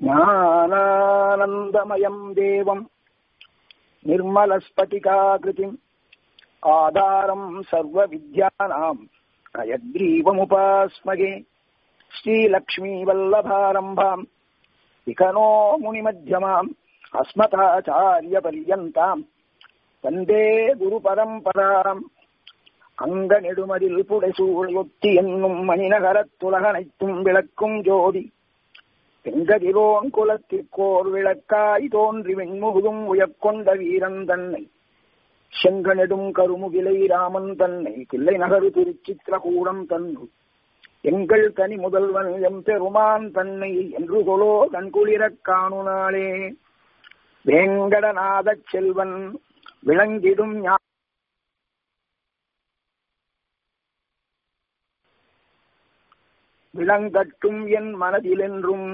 ज्ञानानन्दमयम् देवम् निर्मलस्फटिकाकृतिम् आधारम् सर्वविद्यानाम् हयग्रीवमुपास्मगे श्रीलक्ष्मीवल्लभारम्भाम् विकनो मुनिमध्यमाम् अस्मताचार्यपर्यन्ताम् வந்தே குரு பரம்பராம் அங்க நெடுமதில் புடைசூழொத்தி என்னும் மணிநகரத்துலகனைத்தும் விளக்கும் ஜோதி பெங்கதிரோன் குலத்திற்கோர் விளக்காய் தோன்றி வெண்முகுதும் உயக்கொண்ட வீரன் தன்னை செங்கனெடும் கருமுகிலை ராமன் தன்னை கிள்ளை நகரு திருச்சித்திரகூடம் தன்னு எங்கள் தனி முதல்வன் எம் பெருமான் தன்னை என்று கொலோ கண்குளிரக் காணுனாளே வேங்கடநாதச் செல்வன் விளங்கிடும் விளங்கட்டும் என் மனதிலென்றும்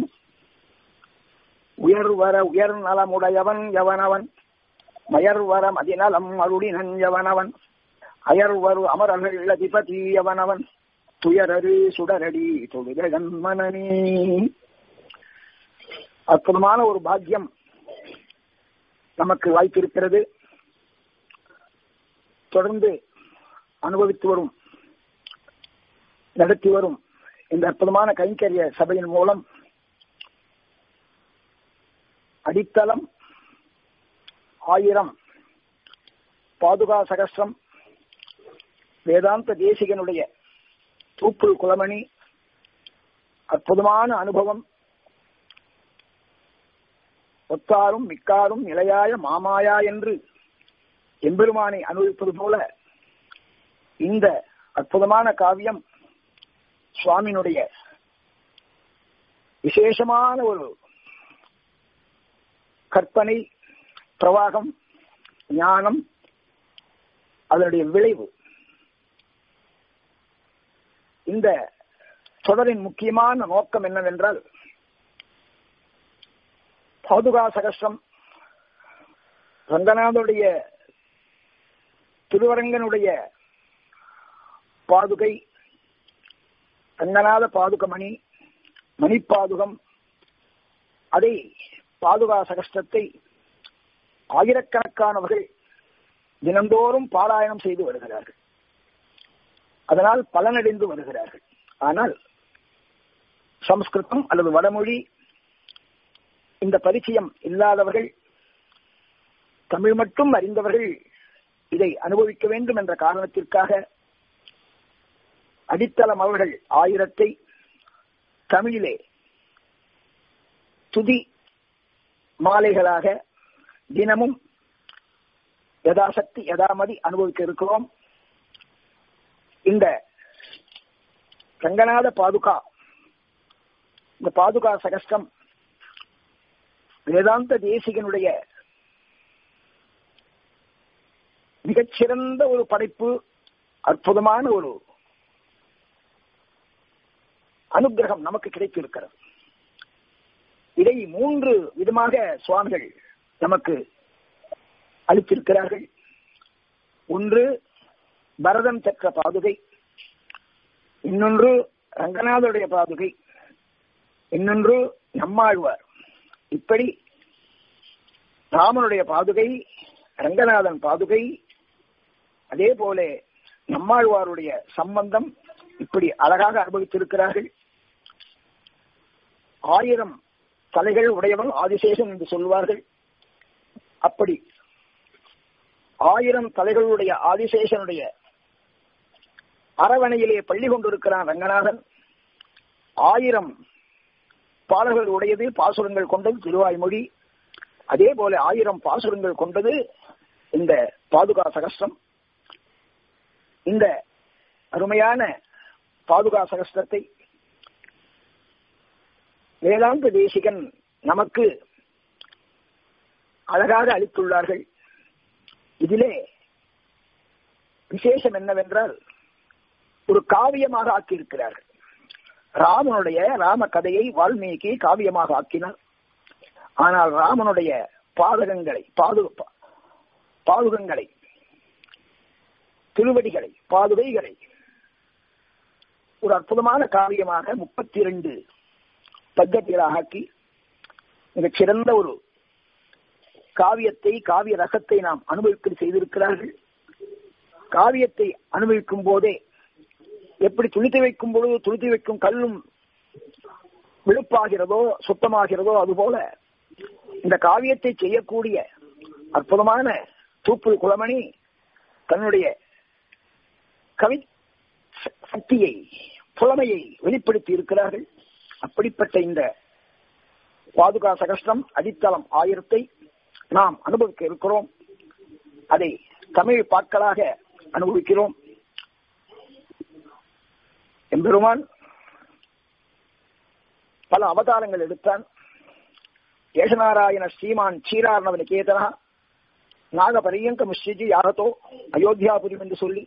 உயர்வர உயர் நலமுடையவன் எவனவன் மயர்வர மதிநலம் அருளினன் எவனவன் அயர்வரு அமரர்கள் அதிபதி எவனவன் துயரரு சுடரடி தொழுதன் மனநே அற்புதமான ஒரு பாக்கியம் நமக்கு வாய்ப்பிருக்கிறது தொடர்ந்து அனுபவித்து வரும் நடத்தி வரும் இந்த அற்புதமான கைங்கரிய சபையின் மூலம் அடித்தளம் ஆயிரம் பாதுகா சகஸ்ரம் வேதாந்த தேசிகனுடைய தூப்புள் குலமணி அற்புதமான அனுபவம் ஒத்தாரும் மிக்காரும் நிலையாய மாமாயா என்று எம்பெருமானை அனுபவிப்பது போல இந்த அற்புதமான காவியம் சுவாமியினுடைய விசேஷமான ஒரு கற்பனை பிரவாகம் ஞானம் அதனுடைய விளைவு இந்த தொடரின் முக்கியமான நோக்கம் என்னவென்றால் பாதுகா சகஸ்ரம் ரங்கநாதனுடைய திருவரங்கனுடைய பாதுகை ரங்கநாத பாதுகமணி மணிப்பாதுகம் அதை பாதுகா சகஸ்டத்தை ஆயிரக்கணக்கானவர்கள் தினந்தோறும் பாராயணம் செய்து வருகிறார்கள் அதனால் பலனடைந்து வருகிறார்கள் ஆனால் சம்ஸ்கிருதம் அல்லது வடமொழி இந்த பரிச்சயம் இல்லாதவர்கள் தமிழ் மட்டும் அறிந்தவர்கள் இதை அனுபவிக்க வேண்டும் என்ற காரணத்திற்காக அடித்தளம் அவர்கள் ஆயிரத்தை தமிழிலே துதி மாலைகளாக தினமும் யதாசக்தி யதாமதி அனுபவிக்க இருக்கிறோம் இந்த ரங்கநாத பாதுகா இந்த பாதுகா சகஸ்டம் வேதாந்த தேசிகனுடைய மிகச்சிறந்த ஒரு படைப்பு அற்புதமான ஒரு அனுகிரகம் நமக்கு கிடைத்திருக்கிறது இதை மூன்று விதமாக சுவாமிகள் நமக்கு அளித்திருக்கிறார்கள் ஒன்று பரதம் பெற்ற பாதுகை இன்னொன்று ரங்கநாதருடைய பாதுகை இன்னொன்று நம்மாழ்வார் இப்படி ராமனுடைய பாதுகை ரங்கநாதன் பாதுகை அதே போல நம்மாழ்வாருடைய சம்பந்தம் இப்படி அழகாக அனுபவித்திருக்கிறார்கள் ஆயிரம் தலைகள் உடையவன் ஆதிசேஷன் என்று சொல்வார்கள் அப்படி ஆயிரம் தலைகளுடைய ஆதிசேஷனுடைய அரவணையிலே பள்ளி கொண்டிருக்கிறான் ரங்கநாதன் ஆயிரம் பாடல்கள் உடையது பாசுரங்கள் கொண்டது திருவாய்மொழி அதே போல ஆயிரம் பாசுரங்கள் கொண்டது இந்த பாதுகா சகஸ்ரம் இந்த அருமையான பாதுகா சகஸ்திரத்தை வேதாந்த தேசிகன் நமக்கு அழகாக அளித்துள்ளார்கள் இதிலே விசேஷம் என்னவென்றால் ஒரு காவியமாக ஆக்கியிருக்கிறார்கள் ராமனுடைய ராம கதையை வால்மீகி காவியமாக ஆக்கினார் ஆனால் ராமனுடைய பாதகங்களை பாது பாதுகங்களை திருவடிகளை பாதுகைகளை ஒரு அற்புதமான காவியமாக முப்பத்தி இரண்டு பத்தத்திகளாக ஆக்கி மிகச் சிறந்த ஒரு காவியத்தை காவிய ரசத்தை நாம் அனுபவிக்க செய்திருக்கிறார்கள் காவியத்தை அனுபவிக்கும் போதே எப்படி துளித்து வைக்கும் பொழுது துளித்து வைக்கும் கல்லும் விழுப்பாகிறதோ சுத்தமாகிறதோ அதுபோல இந்த காவியத்தை செய்யக்கூடிய அற்புதமான தூப்புல் குளமணி தன்னுடைய கவி சக்தியை புலமையை வெளிப்படுத்தி இருக்கிறார்கள் அப்படிப்பட்ட இந்த பாதுகா சகஸ்டம் அடித்தளம் ஆயிரத்தை நாம் அனுபவிக்க இருக்கிறோம் அதை தமிழ் பாக்களாக அனுபவிக்கிறோம் எம்பெருமான் பல அவதாரங்கள் எடுத்தான் ஏஷநாராயண ஸ்ரீமான் சீரார்ணவ நிகேதனா நாகபரியங்க முஸ்ரிஜி யாரதோ அயோத்தியாபுரம் என்று சொல்லி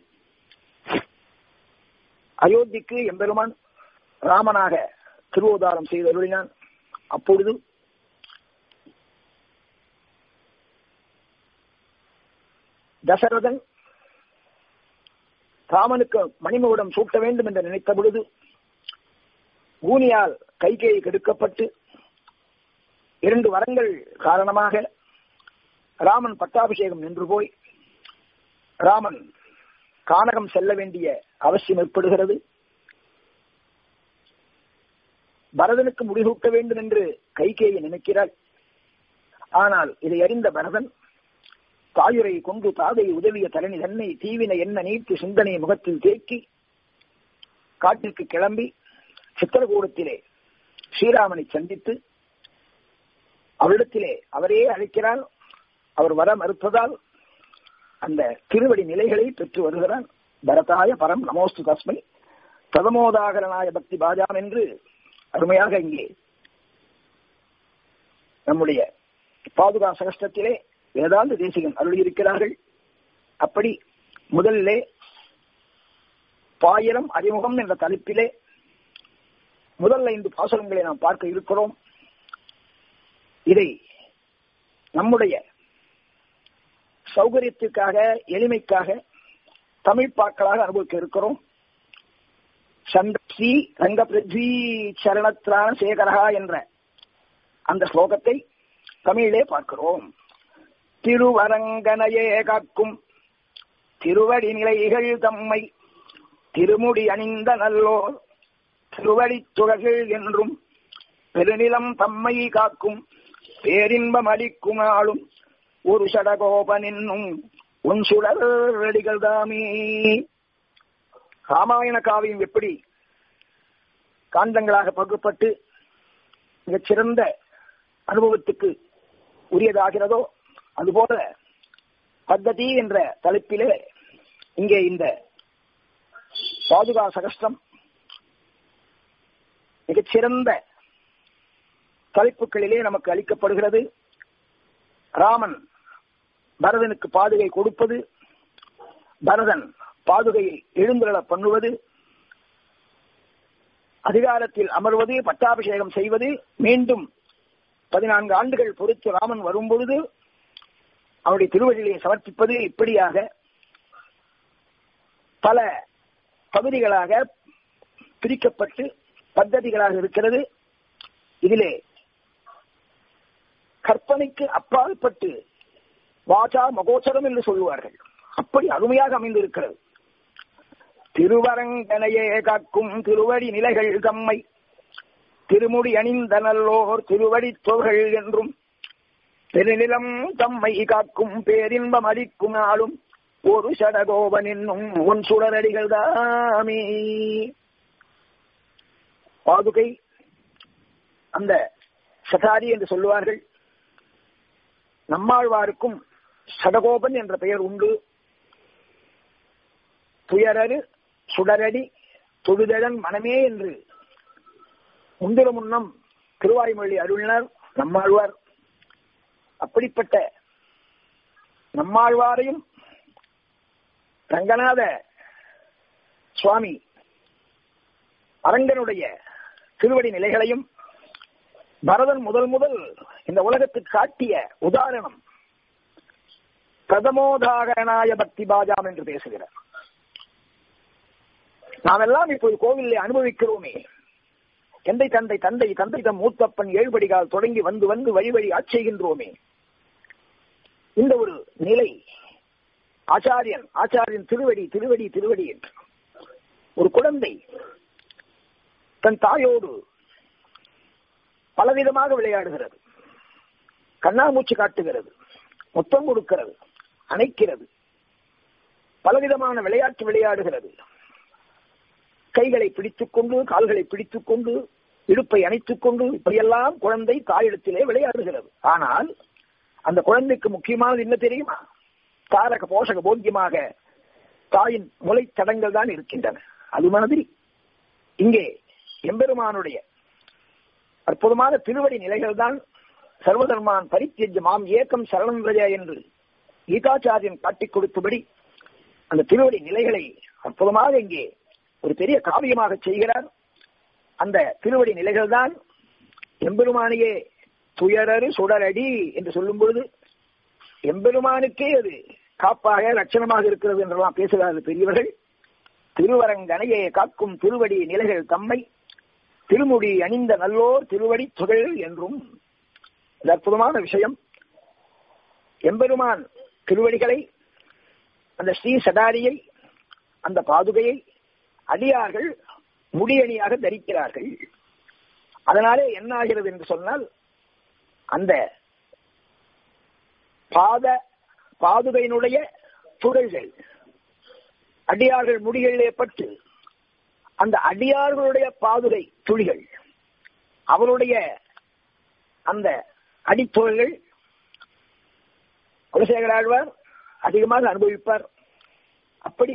அயோத்திக்கு எம்பெருமான் ராமனாக திருவோதாரம் செய்து அருளினான் அப்பொழுது தசரதன் ராமனுக்கு மணிமகுடம் சூட்ட வேண்டும் என்று நினைத்த பொழுது ஊனியால் கைகேயை கெடுக்கப்பட்டு இரண்டு வரங்கள் காரணமாக ராமன் பட்டாபிஷேகம் நின்று போய் ராமன் கானகம் செல்ல வேண்டிய அவசியம் ஏற்படுகிறது பரதனுக்கு முடிசூட்ட வேண்டும் என்று கைகேயை நினைக்கிறாள் ஆனால் இதை அறிந்த பரதன் தாயுரை கொண்டு தாதை உதவிய தரணி தன்னை தீவின என்ன நீட்டு சிந்தனை முகத்தில் தேக்கி காட்டிற்கு கிளம்பி சித்திரகூடத்திலே ஸ்ரீராமனை சந்தித்து அவரிடத்திலே அவரே அழைக்கிறார் அவர் வர மறுப்பதால் அந்த திருவடி நிலைகளை பெற்று வருகிறான் பரதாய பரம் நமோஸ்து தஸ்மை பிரதமோதாகரனாய பக்தி பாஜாம் என்று அருமையாக இங்கே நம்முடைய பாதுகா சகஸ்டத்திலே வேதாந்த தேசிகன் அருளியிருக்கிறார்கள் அப்படி முதலிலே பாயிரம் அறிமுகம் என்ற தலைப்பிலே முதல் ஐந்து பாசனங்களை நாம் பார்க்க இருக்கிறோம் இதை நம்முடைய சௌகரியத்திற்காக எளிமைக்காக தமிழ் பாக்களாக அனுபவிக்க இருக்கிறோம் சந்தப்சி ரங்க பிருத்வி சரணத்ரான சேகரகா என்ற அந்த ஸ்லோகத்தை தமிழிலே பார்க்கிறோம் திருவரங்கனையே காக்கும் திருவடி நிலைகள் தம்மை திருமுடி அணிந்த நல்லோர் திருவடி துகள்கள் என்றும் பெருநிலம் தம்மை காக்கும் பேரின்பம் அளிக்கும் ஆளும் ஒரு சடகோபன் என்னும் உன் சுடரடிகள் தாமே ராமாயண காவியம் எப்படி காண்டங்களாக பகுப்பட்டு மிகச் சிறந்த அனுபவத்துக்கு உரியதாகிறதோ அதுபோல பத்ததி என்ற தலைப்பிலே இங்கே இந்த பாதுகா சகஸ்டம் மிகச்சிறந்த தலைப்புகளிலே நமக்கு அளிக்கப்படுகிறது ராமன் பரதனுக்கு பாதுகை கொடுப்பது பரதன் பாதுகையை எழுந்துள்ள பண்ணுவது அதிகாரத்தில் அமர்வது பட்டாபிஷேகம் செய்வது மீண்டும் பதினான்கு ஆண்டுகள் பொறுத்து ராமன் வரும் பொழுது அவருடைய திருவடியை சமர்ப்பிப்பது இப்படியாக பல பகுதிகளாக பிரிக்கப்பட்டு பద్ధதிகளாக இருக்கிறது இதிலே கற்பனைக்கு அப்பாற்பட்டு வாசா மகோச்சரம் என்று சொல்லுவார்கள் அப்படி அருமையாக அமைந்திருக்கிறது திருவரங்கனையே காக்கும் திருவடி நிலைகள் தம்மை திருமுடி அணிந்த நல்லோர் திருவடி தொகை என்றும் பெருநிலம் தம்மை காக்கும் பேரின்பம் அளிக்கும் நாளும் ஒரு சடகோபன் என்னும் உன் சுடரடிகள் தாமே பாதுகை அந்த சதாரி என்று சொல்லுவார்கள் நம்மாழ்வாருக்கும் சடகோபன் என்ற பெயர் உண்டு துயரரு சுடரடி தொழுதழன் மனமே என்று முந்திர முன்னம் திருவாய்மொழி அருளினார் நம்மாழ்வார் அப்படிப்பட்ட நம்மாழ்வாரையும் ரங்கநாத சுவாமி அரங்கனுடைய திருவடி நிலைகளையும் பரதன் முதல் முதல் இந்த உலகத்துக்கு காட்டிய உதாரணம் பிரதமோதாகரணாய பக்தி பாஜாம் என்று பேசுகிறார் நாம் எல்லாம் இப்போது கோவிலை அனுபவிக்கிறோமே எந்தை தந்தை தந்தை தந்தை தம் மூத்தப்பன் ஏழ்படிகால் தொடங்கி வந்து வந்து வழி வழி ஆட்செய்கின்றோமே இந்த ஒரு நிலை ஆச்சாரியன் ஆச்சாரியன் திருவடி திருவடி திருவடி என்று ஒரு குழந்தை தன் தாயோடு பலவிதமாக விளையாடுகிறது கண்ணாமூச்சு காட்டுகிறது முத்தம் கொடுக்கிறது அணைக்கிறது பலவிதமான விளையாட்டு விளையாடுகிறது கைகளை பிடித்துக் கொண்டு கால்களை பிடித்துக் கொண்டு இடுப்பை அணைத்துக் கொண்டு இப்படியெல்லாம் குழந்தை தாயிடத்திலே விளையாடுகிறது ஆனால் அந்த குழந்தைக்கு முக்கியமானது என்ன தெரியுமா தாரக போஷக போக்கியமாக தாயின் முளை தடங்கள் தான் இருக்கின்றன அது மாதிரி இங்கே எம்பெருமானுடைய அற்புதமான திருவடி நிலைகள் தான் சர்வதர்மான் பரித்தியஜ மாம் ஏக்கம் சரணம் ரஜ என்று கீதாச்சாரியன் காட்டிக் கொடுத்தபடி அந்த திருவடி நிலைகளை அற்புதமாக இங்கே ஒரு பெரிய காவியமாக செய்கிறார் அந்த திருவடி நிலைகள் தான் எம்பெருமானையே துயரறு சுடரடி என்று சொல்லும் பொழுது எம்பெருமானுக்கே அது காப்பாக லட்சணமாக இருக்கிறது என்றெல்லாம் பேசுகிறார்கள் பெரியவர்கள் திருவரங்கனையே காக்கும் திருவடி நிலைகள் தம்மை திருமுடி அணிந்த நல்லோர் திருவடி துகள் என்றும் இது அற்புதமான விஷயம் எம்பெருமான் திருவடிகளை அந்த ஸ்ரீ சடாரியை அந்த பாதுகையை அடியார்கள் முடியணியாக தரிக்கிறார்கள் அதனாலே என்ன ஆகிறது என்று சொன்னால் அந்த பாத பாதுகையினுடைய துகள்கள் அடியார்கள் முடிகளிலே பட்டு அந்த அடியார்களுடைய பாதுகை துளிகள் அவருடைய அந்த அடித்துகள்கள் குலசேகர ஆழ்வார் அதிகமாக அனுபவிப்பார் அப்படி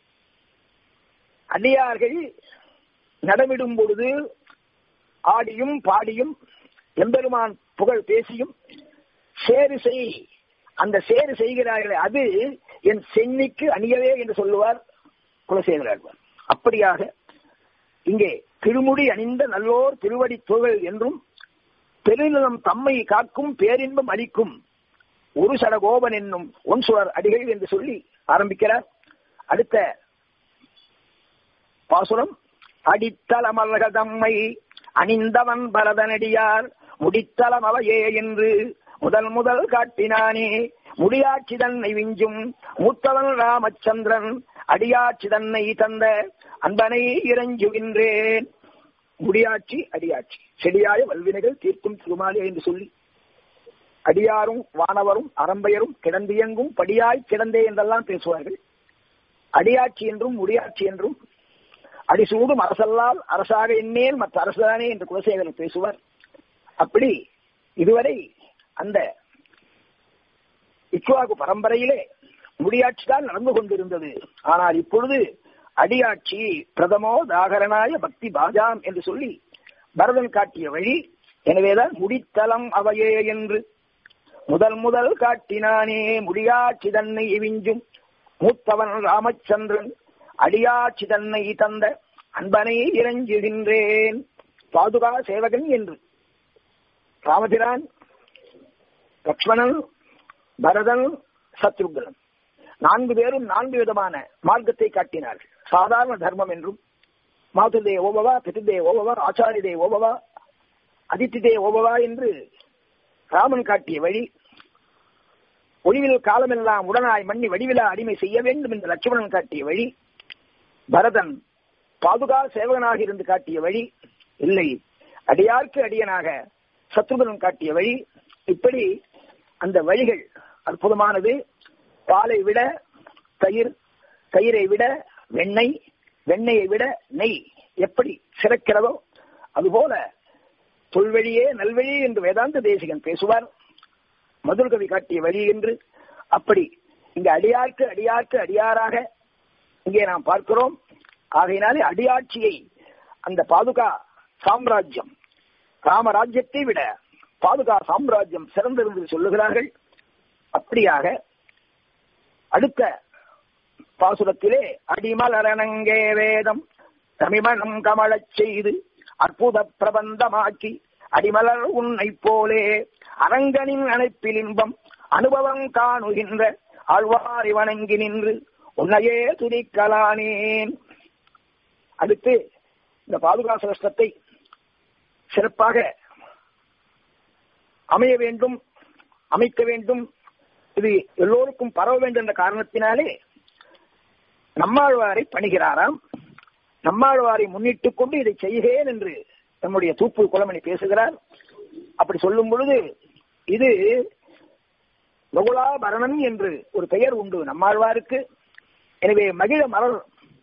அடியார்கள் நடமிடும் பொழுது ஆடியும் பாடியும் எம்பெருமான் புகழ் பேசியும் சேரு செய் அந்த சேரு செய்கிறார்களே அது என் சென்னிக்கு அணியவே என்று சொல்லுவார் குலசேகராழ்வார் அப்படியாக இங்கே திருமுடி அணிந்த நல்லோர் திருவடி துகள் என்றும் பெருநிலம் தம்மை காக்கும் பேரின்பம் அளிக்கும் ஒரு சடகோபன் என்னும் ஒன் சுடர் அடிகள் என்று சொல்லி ஆரம்பிக்கிறார் அடுத்த பாசுரம் அடித்தளமல்க தம்மை அணிந்தவன் பரதனடியார் முடித்தளம் அவையே என்று முதல் முதல் காட்டினானே முடியாட்சி தன்னை விஞ்சும் மூத்தவன் ராமச்சந்திரன் அடியாட்சி தன்னை தந்த அன்பனை இறஞ்சுகின்றேன் முடியாட்சி அடியாட்சி செடியாய வல்வினைகள் தீர்க்கும் திருமாலே என்று சொல்லி அடியாரும் வானவரும் அரம்பையரும் கிடந்தியங்கும் படியாய் கிடந்தே என்றெல்லாம் பேசுவார்கள் அடியாட்சி என்றும் முடியாட்சி என்றும் அடிசூடும் அரசல்லால் அரசாக எண்ணேன் மற்ற அரசுதானே என்று குலசேகரன் பேசுவார் அப்படி இதுவரை அந்த இக்வாகு பரம்பரையிலே முடியாட்சி தான் நடந்து கொண்டிருந்தது ஆனால் இப்பொழுது அடியாட்சி பிரதமோ தாகரனாய பக்தி பாஜாம் என்று சொல்லி பரதன் காட்டிய வழி எனவேதான் முடித்தலம் அவையே என்று முதல் முதல் காட்டினானே முடியாட்சி தன்னை விஞ்சும் மூத்தவன் ராமச்சந்திரன் அடியாட்சி தன்னை தந்த அன்பனை இறஞ்சுகின்றேன் பாதுகா சேவகன் என்று ராமபிரான் லக்ஷ்மணன் பரதன் சத்ருகன் நான்கு பேரும் நான்கு விதமான மார்க்கத்தை காட்டினார்கள் சாதாரண தர்மம் என்றும் மாதுதே ஓபவா பிதுதே ஓபவா ஆச்சாரிதே ஓபவா அதித்திதே ஓபவா என்று ராமன் காட்டிய வழி ஒளிவில் காலமெல்லாம் உடனாய் மண்ணி வடிவிலா அடிமை செய்ய வேண்டும் என்று லட்சுமணன் காட்டிய வழி பரதன் பாதுகா சேவகனாக இருந்து காட்டிய வழி இல்லை அடியார்க்கு அடியனாக சத்ருகன் காட்டிய வழி இப்படி அந்த வழிகள் அற்புதமானது பாலை விட தயிர் தயிரை விட வெண்ணெய் வெண்ணெயை விட நெய் எப்படி சிறக்கிறதோ அதுபோல தொல்வழியே நல்வழி என்று வேதாந்த தேசிகன் பேசுவார் மதுர்கவி காட்டிய வழி என்று அப்படி இங்க அடியார்க்கு அடியார்க்கு அடியாராக இங்கே நாம் பார்க்கிறோம் ஆகையினாலே அடியாட்சியை அந்த பாதுகா சாம்ராஜ்யம் ராமராஜ்யத்தை விட பாதுகா சாம்ராஜ்யம் சிறந்திருந்து சொல்லுகிறார்கள் அப்படியாக அடுத்த பாசுரத்திலே அடிமலரணங்கே வேதம் தமிமணம் கமழச் செய்து அற்புத பிரபந்தமாக்கி அடிமலர் உன்னை போலே அரங்கனின் அணைப்பில் இன்பம் அனுபவம் காணுகின்ற ஆழ்வாரி வணங்கி நின்று உன்னையே துதிக்கலானேன் அடுத்து இந்த பாதுகா சிரஷ்டத்தை சிறப்பாக அமைய வேண்டும் அமைக்க வேண்டும் இது எல்லோருக்கும் பரவ வேண்டும் என்ற காரணத்தினாலே நம்மாழ்வாரை பணிகிறாராம் நம்மாழ்வாரை முன்னிட்டுக் கொண்டு இதை செய்கிறேன் என்று நம்முடைய தூப்பு குலமணி பேசுகிறார் அப்படி சொல்லும் பொழுது இது பரணன் என்று ஒரு பெயர் உண்டு நம்மாழ்வாருக்கு எனவே மகிழ மலர்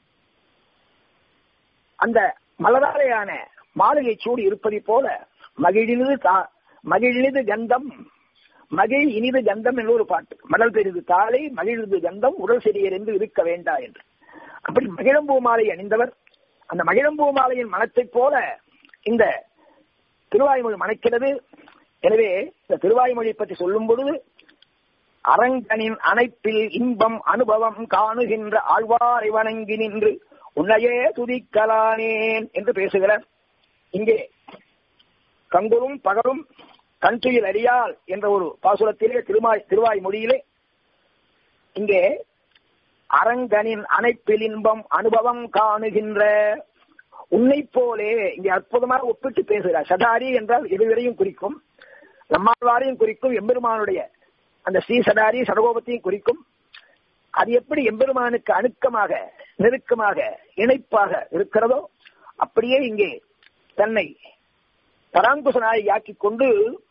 அந்த மலராலையான மாளிகை சூடி இருப்பதை போல மகிழினது தா- மகிழினிது கந்தம் மகிழ் இனிது கந்தம் என்று ஒரு பாட்டு மணல் பெரிது தாளை மகிழ்ந்து கந்தம் உடல் சிறியர் என்று இருக்க வேண்டா என்று அப்படி மகிழம்பூ மாலை அணிந்தவர் அந்த மகிழம்பூ மாலையின் மனத்தைப் போல இந்த திருவாய்மொழி மணக்கிறது எனவே இந்த திருவாய்மொழி பற்றி சொல்லும் பொழுது அரங்கனின் அணைப்பில் இன்பம் அனுபவம் காணுகின்ற ஆழ்வாரை வணங்கி நின்று உன்னையே துதிக்கலானேன் என்று பேசுகிறார் இங்கே கங்குரும் பகரும் கண்துயில் அறியால் என்ற ஒரு பாசுரத்திலே திருமாய் திருவாய் மொழியிலே இங்கே அரங்கனின் அணைப்பில் இன்பம் அனுபவம் காணுகின்ற உன்னை போலே இங்கே அற்புதமாக ஒப்பிட்டு பேசுகிறார் சதாரி என்றால் இருவரையும் குறிக்கும் நம்மாழ்வாரையும் குறிக்கும் எம்பெருமானுடைய அந்த ஸ்ரீ சதாரி சடகோபத்தையும் குறிக்கும் அது எப்படி எம்பெருமானுக்கு அணுக்கமாக நெருக்கமாக இணைப்பாக இருக்கிறதோ அப்படியே இங்கே தன்னை பராங்குசனாய் ஆக்கிக் கொண்டு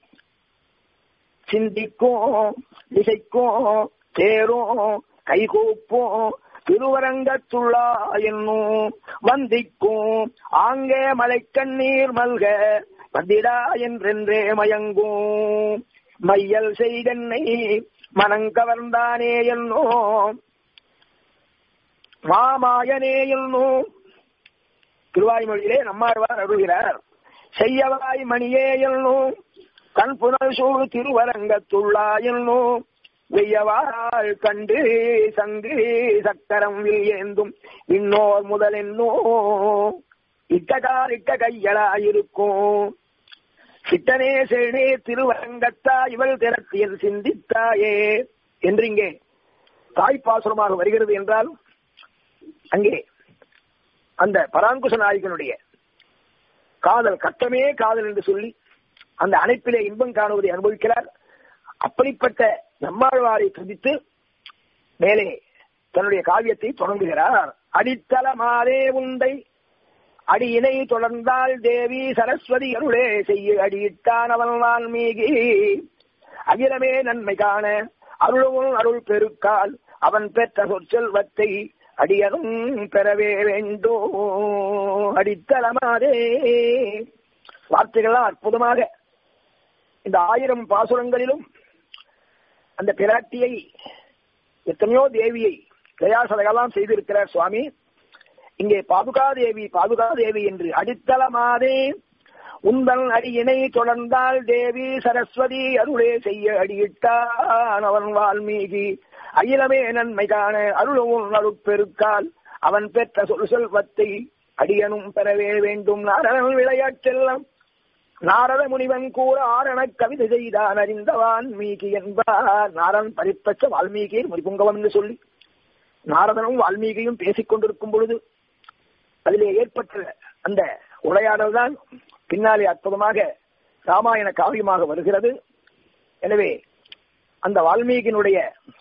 சிந்திக்கும் திசைக்கும் தேரும் கைகூப்பும் திருவரங்கத்துள்ளா என்னும் வந்திக்கும் ஆங்கே மலை கண்ணீர் மல்க வந்திடா என்றென்றே மயங்கும் மையல் செய்தன்னை மனங்கவர்ந்தானே என்னோ மாமாயனே என்னோ திருவாய்மொழியிலே நம்மாழ்வார் அருள்கிறார் செய்யவாய் மணியே என்னும் கண் புனல் சூழ் திருவரங்கத்துள்ளா என்னும் வெய்யவாள் கண்டு சங்கு சக்கரம் வில் ஏந்தும் இன்னோர் முதல் என்னோ இட்டகால் இட்ட கையலாயிருக்கும் சிட்டனே செழே திருவரங்கத்தா இவள் திறத்தியல் சிந்தித்தாயே என்று இங்கே தாய்ப்பாசுரமாக வருகிறது என்றால் அங்கே அந்த பராங்குச நாயகனுடைய காதல் கட்டமே காதல் என்று சொல்லி அந்த அணைப்பிலே இன்பம் காணுவதை அனுபவிக்கிறார் அப்படிப்பட்ட நம்மாழ்வாரை துதித்து மேலே தன்னுடைய காவியத்தை தொடங்குகிறார் அடித்தளமாதே உண்டை அடியினை தொடர்ந்தால் தேவி சரஸ்வதி அருளே செய்ய அடியிட்டான் அவன் வால்மீகி அகிலமே நன்மை காண அருளும் அருள் பெருக்கால் அவன் பெற்ற சொற்செல்வத்தை அடியனும் பெறவே வேண்டும் அடித்தளமாதே வார்த்தைகள்லாம் அற்புதமாக இந்த ஆயிரம் பாசுரங்களிலும் அந்த பிராட்டியை எத்தனையோ தேவியை தயாசதையெல்லாம் செய்திருக்கிறார் சுவாமி இங்கே பாதுகா தேவி பாதுகா தேவி என்று அடித்தளமாதே உந்தன் அடியினை தொடர்ந்தால் தேவி சரஸ்வதி அருளே செய்ய அடியிட்டான் அவன் வால்மீகி அகிலமே நன்மை காண அருளும் அருட்பெருக்கால் அவன் பெற்ற சொல் செல்வத்தை அடியனும் பெறவே வேண்டும் நாரணன் விளையாட்டெல்லாம் நாரத முனிவன் கூற ஆரண கவிதை செய்தான் அறிந்த வால்மீகி என்பார் நாரன் பரிப்பற்ற வால்மீகியை முனிபுங்கவம் என்று சொல்லி நாரதனும் வால்மீகியும் பேசிக் கொண்டிருக்கும் பொழுது அதிலே ஏற்பட்ட அந்த உரையாடல் தான் பின்னாலே அற்புதமாக ராமாயண காவியமாக வருகிறது எனவே அந்த வால்மீகியினுடைய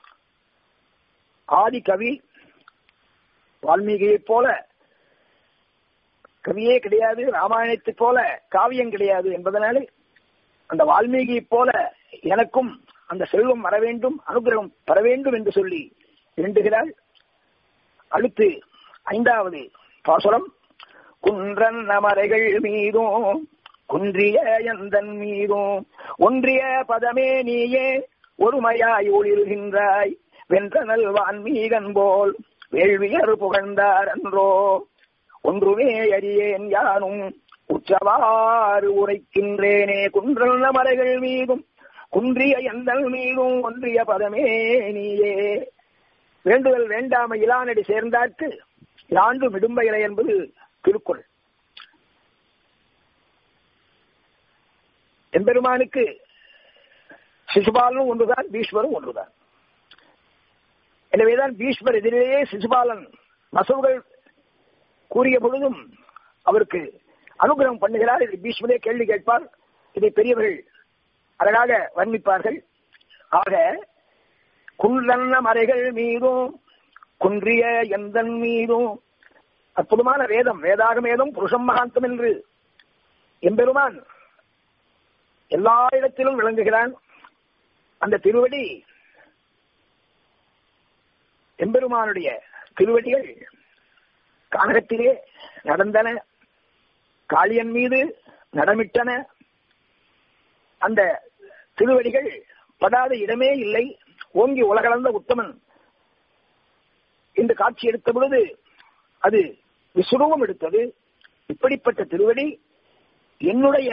ஆதி கவி வால்மீகியைப் போல கவியே கிடையாது ராமாயணத்தைப் போல காவியம் கிடையாது என்பதனாலே அந்த வால்மீகியைப் போல எனக்கும் அந்த செல்வம் வர வேண்டும் அனுகிரகம் பெற வேண்டும் என்று சொல்லி வேண்டுகிறாள் அடுத்து ஐந்தாவது பாசுரம் குன்றன் நமரைகள் மீதும் குன்றிய எந்தன் மீதும் ஒன்றிய பதமே நீயே ஒருமையாய் ஒளிர்கின்றாய் வென்ற நல்வான் மீகன் போல் வேள்வியர் புகழ்ந்தார் அன்றோ ஒன்றுமே அறியேன் யானும் உற்றவாறு உரைக்கின்றேனே குன்றல் மலைகள் மீதும் குன்றிய எந்தல் மீதும் ஒன்றிய பதமே நீயே வேண்டுதல் வேண்டாம இலானடி சேர்ந்தார்க்கு யாண்டு மிடும்பையிலை என்பது திருக்குறள் எம்பெருமானுக்கு சிசுபாலனும் ஒன்றுதான் பீஷ்மரும் ஒன்றுதான் எனவேதான் பீஷ்மர் எதிரிலேயே சிசுபாலன் மசவுகள் கூறிய பொழுதும் அவருக்கு அனுகிரகம் பண்ணுகிறார் இதை பீஷ்மரே கேள்வி கேட்பார் இதை பெரியவர்கள் அழகாக வர்ணிப்பார்கள் ஆக குன்றன்ன மறைகள் மீதும் குன்றிய எந்தன் மீதும் அற்புதமான வேதம் வேதாகமேதம் புருஷம் மகாந்தம் என்று எம்பெருமான் எல்லா இடத்திலும் விளங்குகிறான் அந்த திருவடி எம்பெருமானுடைய திருவடிகள் கானகத்திலே நடந்தன காளியன் மீது நடமிட்டன அந்த திருவடிகள் படாத இடமே இல்லை ஓங்கி உலகளந்த உத்தமன் என்று காட்சி எடுத்த பொழுது அது விசுரூபம் எடுத்தது இப்படிப்பட்ட திருவடி என்னுடைய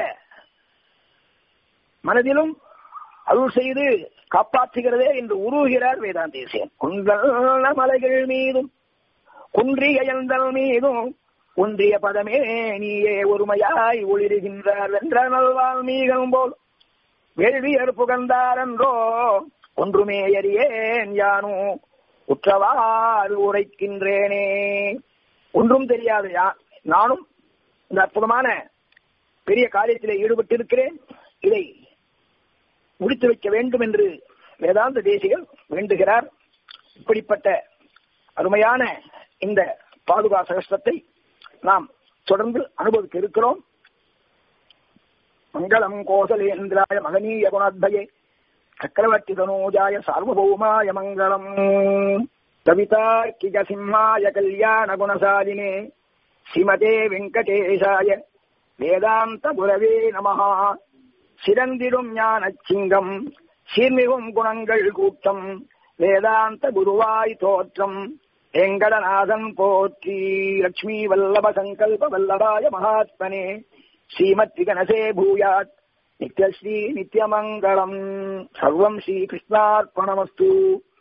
மனதிலும் அருள் செய்து காப்பாற்றுகிறதே என்று உருவுகிறார் வேதாந்தேசியன் குன்றல் மலைகள் மீதும் குன்றிய எந்தல் மீதும் ஒன்றிய பதமே நீயே ஒருமையாய் ஒளிருகின்றார் என்ற நல்வாழ்மீகம் போல் வேள்வியர் புகழ்ந்தாரன்றோ ஒன்றுமே அறியேன் யானும் உற்றவாறு உரைக்கின்றேனே ஒன்றும் தெரியாது நானும் இந்த அற்புதமான பெரிய காரியத்திலே ஈடுபட்டிருக்கிறேன் இதை முடித்து வைக்க வேண்டும் என்று வேதாந்த தேசிகள் வேண்டுகிறார் இப்படிப்பட்ட அருமையான இந்த பாதுகா சகஸ்தத்தை நாம் தொடர்ந்து அனுபவிக்க இருக்கிறோம் மங்களம் கோசலேந்திராய மகனீய குணாத்பயே சக்கரவர்த்தி தனூஜாய சார்வபௌமாய மங்களம் கவிதார்க்கிக சிம்மாய கல்யாண குணசாலினே ஸ்ரீமதே வெங்கடேஷாய வேதாந்த குரவே நமஹா சிறந்திடும் ஞான சிங்கம் சீர்மிகும் குணங்கள் கூட்டம் வேதாந்த குருவாய் தோற்றம் வெங்கடநாதன் போற்றி லட்சுமி வல்லப சங்கல்ப வல்லபாய மகாத்மனே ஸ்ரீமத் கணசே பூயாத் நித்யஸ்ரீ நித்யமங்கலம் சர்வம் ஸ்ரீகிருஷ்ணார்ப்பணமஸ்து